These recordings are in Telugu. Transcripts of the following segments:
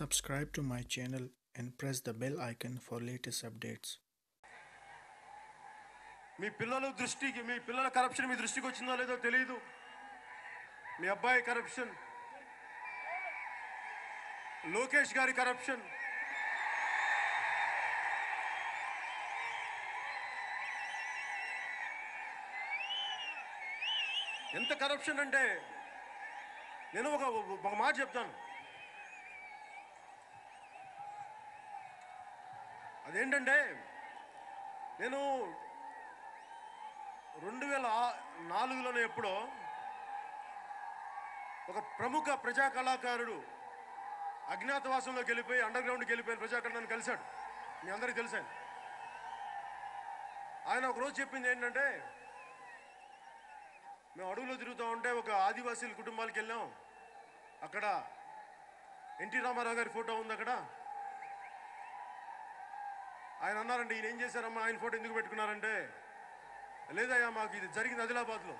Subscribe to my channel and press the bell icon for latest updates. మీ పిల్లల దృష్టికి మీ పిల్లల కరప్షన్ మీ దృష్టికి వచ్చిందో లేదో తెలియదు మీ అబ్బాయి కరప్షన్ లోకేష్ గారి కరప్షన్ ఎంత కరప్షన్ అంటే నేను ఒక ఒక మాట చెప్తాను అదేంటంటే నేను రెండు వేల నాలుగులోనే ఎప్పుడో ఒక ప్రముఖ ప్రజా కళాకారుడు అజ్ఞాతవాసంలోకి వెళ్ళిపోయి అండర్ గ్రౌండ్కి వెళ్ళిపోయిన ప్రజా కళాన్ని కలిశాడు మీ అందరికీ తెలుసాను ఆయన ఒక రోజు చెప్పింది ఏంటంటే మేము అడవులో తిరుగుతూ ఉంటే ఒక ఆదివాసీల కుటుంబాలకు వెళ్ళాం అక్కడ ఎన్టీ రామారావు గారి ఫోటో ఉంది అక్కడ ఆయన అన్నారంటే ఈయన ఏం చేశారమ్మా ఆయన ఫోటో ఎందుకు పెట్టుకున్నారంటే లేదయ్యా మాకు ఇది జరిగింది ఆదిలాబాద్లో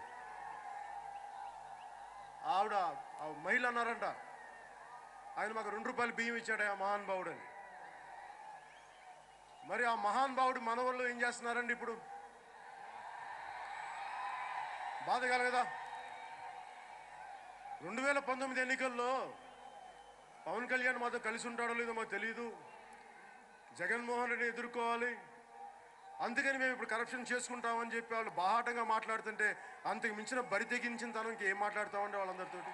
ఆవిడ ఆ మహిళ అన్నారంట ఆయన మాకు రెండు రూపాయలు బియ్యం ఇచ్చాడయ్యా మహాన్ భావుడు అని మరి ఆ మహాన్ భావుడు మన వాళ్ళు ఏం చేస్తున్నారండి ఇప్పుడు బాధ కలగదా రెండు వేల పంతొమ్మిది ఎన్నికల్లో పవన్ కళ్యాణ్ మాతో కలిసి ఉంటాడో లేదో మాకు తెలియదు జగన్మోహన్ రెడ్డిని ఎదుర్కోవాలి అందుకని మేము ఇప్పుడు కరప్షన్ చేసుకుంటామని చెప్పి వాళ్ళు బాహాటంగా మాట్లాడుతుంటే అంతకు మించిన బరి తెగించిన తనంకి ఏం మాట్లాడతామండి వాళ్ళందరితోటి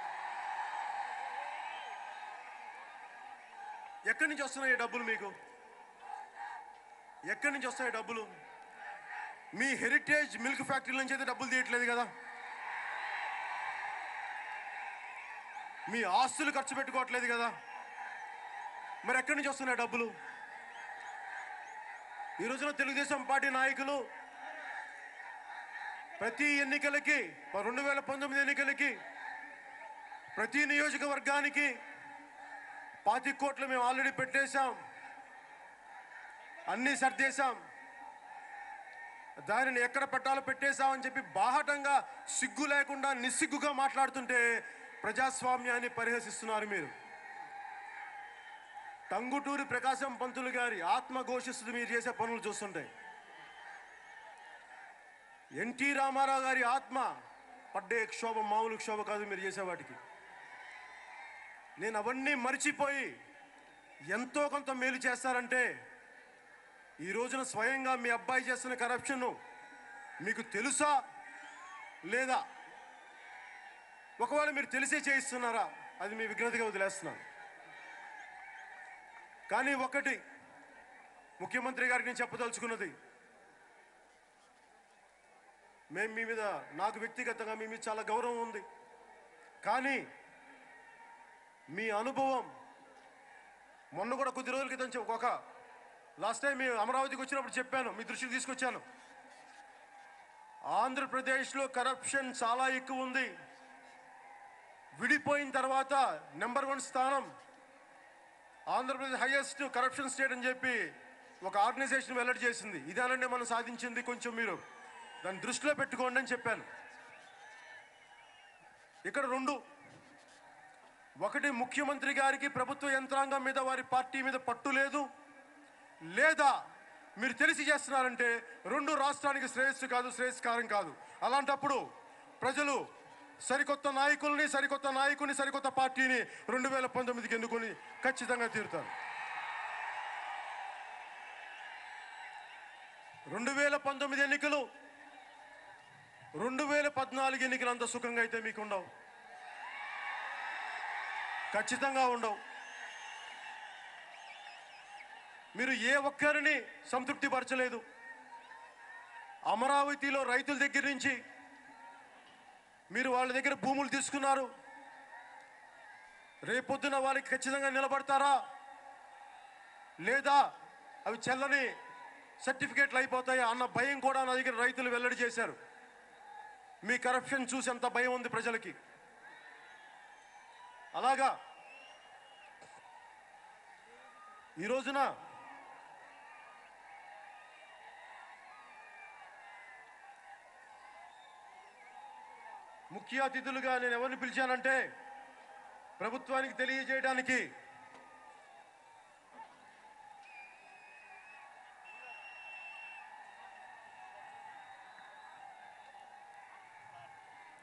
ఎక్కడి నుంచి వస్తున్నాయి ఈ డబ్బులు మీకు ఎక్కడి నుంచి వస్తాయి డబ్బులు మీ హెరిటేజ్ మిల్క్ ఫ్యాక్టరీ నుంచి అయితే డబ్బులు తీయట్లేదు కదా మీ ఆస్తులు ఖర్చు పెట్టుకోవట్లేదు కదా మరి ఎక్కడి నుంచి వస్తున్నాయి డబ్బులు ఈ రోజున తెలుగుదేశం పార్టీ నాయకులు ప్రతి ఎన్నికలకి రెండు వేల పంతొమ్మిది ఎన్నికలకి ప్రతి నియోజకవర్గానికి పాతి కోట్లు మేము ఆల్రెడీ పెట్టేశాం అన్నీ సర్దేశాం దానిని ఎక్కడ పెట్టాలో పెట్టేశామని చెప్పి బాహటంగా సిగ్గు లేకుండా నిస్సిగ్గుగా మాట్లాడుతుంటే ప్రజాస్వామ్యాన్ని పరిహసిస్తున్నారు మీరు టంగుటూరి ప్రకాశం పంతులు గారి ఆత్మ ఘోషిస్తుంది మీరు చేసే పనులు చూస్తుంటే ఎన్టీ రామారావు గారి ఆత్మ పడ్డే క్షోభ మామూలు క్షోభ కాదు మీరు చేసే వాటికి నేను అవన్నీ మర్చిపోయి ఎంతో కొంత మేలు చేస్తారంటే ఈ రోజున స్వయంగా మీ అబ్బాయి చేస్తున్న కరప్షన్ మీకు తెలుసా లేదా ఒకవేళ మీరు తెలిసే చేయిస్తున్నారా అది మీ విఘ్నతగా వదిలేస్తున్నాను కానీ ఒకటి ముఖ్యమంత్రి గారికి నేను చెప్పదలుచుకున్నది మేము మీ మీద నాకు వ్యక్తిగతంగా మీ మీద చాలా గౌరవం ఉంది కానీ మీ అనుభవం మొన్న కూడా కొద్ది రోజుల క్రితం చెప్- ఒక లాస్ట్ టైం మీ అమరావతికి వచ్చినప్పుడు చెప్పాను మీ దృష్టికి తీసుకొచ్చాను ఆంధ్రప్రదేశ్లో కరప్షన్ చాలా ఎక్కువ ఉంది విడిపోయిన తర్వాత నెంబర్ వన్ స్థానం ఆంధ్రప్రదేశ్ హైయెస్ట్ కరప్షన్ స్టేట్ అని చెప్పి ఒక ఆర్గనైజేషన్ వెల్లడి చేసింది ఇదేనండి మనం సాధించింది కొంచెం మీరు దాన్ని దృష్టిలో పెట్టుకోండి అని చెప్పాను ఇక్కడ రెండు ఒకటి ముఖ్యమంత్రి గారికి ప్రభుత్వ యంత్రాంగం మీద వారి పార్టీ మీద పట్టు లేదు లేదా మీరు తెలిసి చేస్తున్నారంటే రెండు రాష్ట్రానికి శ్రేయస్సు కాదు శ్రేయస్కారం కాదు అలాంటప్పుడు ప్రజలు సరికొత్త నాయకుల్ని సరికొత్త నాయకుని సరికొత్త పార్టీని రెండు వేల పంతొమ్మిదికి ఎన్నుకొని ఖచ్చితంగా తీరుతారు రెండు వేల పంతొమ్మిది ఎన్నికలు రెండు వేల పద్నాలుగు ఎన్నికలు అంత సుఖంగా అయితే మీకు ఉండవు ఖచ్చితంగా ఉండవు మీరు ఏ ఒక్కరిని సంతృప్తి పరచలేదు అమరావతిలో రైతుల దగ్గర నుంచి మీరు వాళ్ళ దగ్గర భూములు తీసుకున్నారు రేపొద్దున వాళ్ళకి ఖచ్చితంగా నిలబడతారా లేదా అవి చెల్లని సర్టిఫికేట్లు అయిపోతాయా అన్న భయం కూడా నా దగ్గర రైతులు వెల్లడి చేశారు మీ కరప్షన్ చూసి ఎంత భయం ఉంది ప్రజలకి అలాగా ఈ రోజున ముఖ్య అతిథులుగా నేను ఎవరిని పిలిచానంటే ప్రభుత్వానికి తెలియజేయడానికి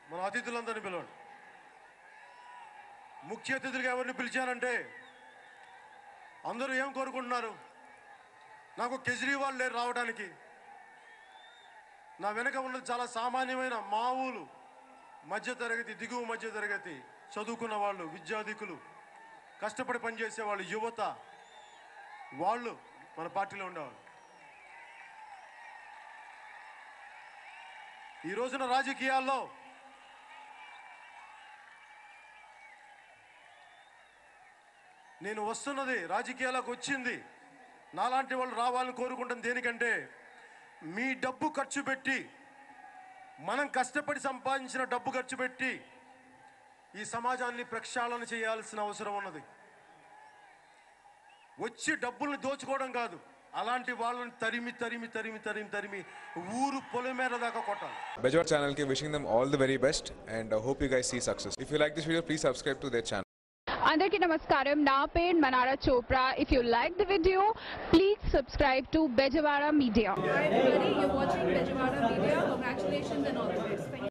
మన అతిథులందరినీ పిలవండి ముఖ్య అతిథులుగా ఎవరిని పిలిచానంటే అందరూ ఏం కోరుకుంటున్నారు నాకు కేజ్రీవాల్ లేరు రావడానికి నా వెనక ఉన్నది చాలా సామాన్యమైన మామూలు మధ్యతరగతి దిగువ మధ్యతరగతి చదువుకున్న వాళ్ళు విద్యాధికులు కష్టపడి పనిచేసే వాళ్ళు యువత వాళ్ళు మన పార్టీలో ఉండేవాళ్ళు ఈ రోజున రాజకీయాల్లో నేను వస్తున్నది రాజకీయాలకు వచ్చింది నాలాంటి వాళ్ళు రావాలని కోరుకుంటాం దేనికంటే మీ డబ్బు ఖర్చు పెట్టి మనం కష్టపడి సంపాదించిన డబ్బు ఖర్చు పెట్టి ఈ సమాజాన్ని ప్రక్షాళన చేయాల్సిన అవసరం ఉన్నది వచ్చి డబ్బుల్ని దోచుకోవడం కాదు అలాంటి వాళ్ళని తరిమి తరిమి తరిమి తరిమి తరిమి ఊరు పొలిమేర దాకా కొట్టాలి Bejor channel ke wishing them all the very best and uh, hope you guys see success. If you like this video, please subscribe to their channel. అందరికీ నమస్కారం నా పేరు Manara Chopra if you like the video please subscribe to Bezawada media Hi everybody, you're watching Bejawada Media. Congratulations and all the best. Thank you.